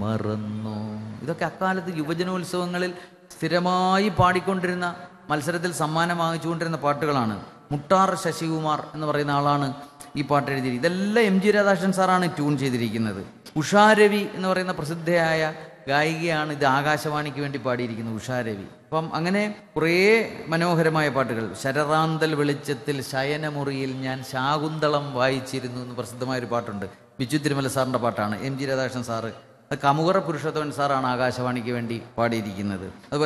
മറന്നോ ഇതൊക്കെ അക്കാലത്ത് യുവജനോത്സവങ്ങളിൽ സ്ഥിരമായി പാടിക്കൊണ്ടിരുന്ന മത്സരത്തിൽ സമ്മാനം വാങ്ങിച്ചുകൊണ്ടിരുന്ന പാട്ടുകളാണ് മുട്ടാർ ശശികുമാർ എന്ന് പറയുന്ന ആളാണ് ഈ പാട്ട് എഴുതിയത് ഇതെല്ലാം എം ജി രാധാകൃഷ്ണൻ സാറാണ് ട്യൂൺ ചെയ്തിരിക്കുന്നത് ഉഷാരവി എന്ന് പറയുന്ന പ്രസിദ്ധയായ ഗായികയാണ് ഇത് ആകാശവാണിക്ക് വേണ്ടി പാടിയിരിക്കുന്നത് ഉഷാരവി അപ്പം അങ്ങനെ കുറേ മനോഹരമായ പാട്ടുകൾ ശരറാന്തൽ വെളിച്ചത്തിൽ ശയനമുറിയിൽ ഞാൻ ശാകുന്തളം വായിച്ചിരുന്നു എന്ന് പ്രസിദ്ധമായ ഒരു പാട്ടുണ്ട് ബിജു തിരുമല സാറിൻ്റെ പാട്ടാണ് എം ജി രാധാകൃഷ്ണൻ സാറ് അത് കമുകറ പുരുഷോത്തമൻ സാറാണ് ആകാശവാണിക്ക് വേണ്ടി പാടിയിരിക്കുന്നത് അതുപോലെ